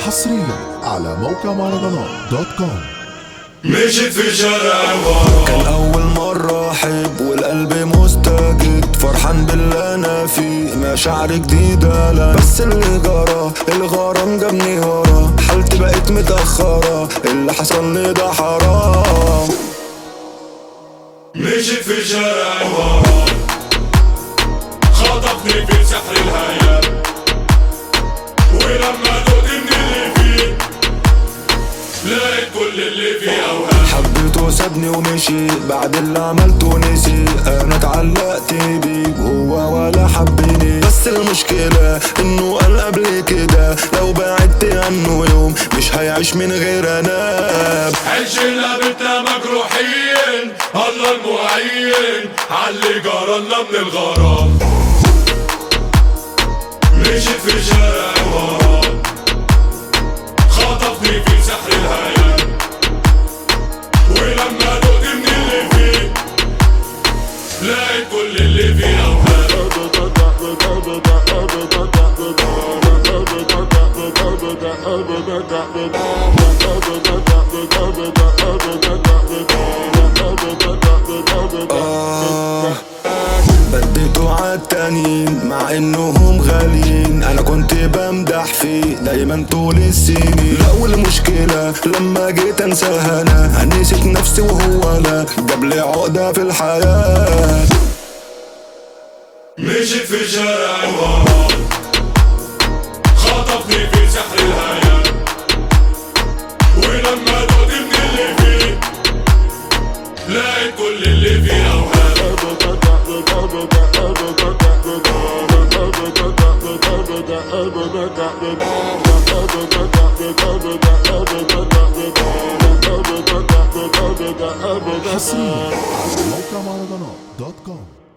حصريا على موقع مهرجانات دوت كوم مشيت في شارع ورا كان أول مرة أحب والقلب مستجد فرحان باللي أنا فيه مشاعر جديدة لا بس اللي جرى الغرام جابني ورا حالتي بقت متأخرة اللي حصل لي ده حرام مشيت في شارع ورا خطفني في سحر الهيام ولما دقت من اللي فيه لقيت كل اللي فيه اوهام حبيته سابني ومشي بعد اللي عملته نسي انا اتعلقت بيه وهو ولا حبني بس المشكلة انه قال قبل كده لو بعدت عنه يوم مش هيعيش من غير انا عشنا بيتنا مجروحين الله المعين عاللي جرالنا من الغرام مشيت في شارع ورا خطفني في سحر الهيام ولما دقت من اللي فيه لقيت كل اللي فيه اوهام آه بديته عالتانيين مع انهم غاليين انا كنت بمدح فيه دايما طول السنين لا والمشكلة لما جيت انساها انا نسيت نفسي وهو لا جاب لي عقدة في الحياة مشيت في شارع ورا خطفني في سحر الهيام ولما دقت من اللي فيه لقيت كل اللي فيه اوهام حصريا على موقع مهرجانات دوت كوم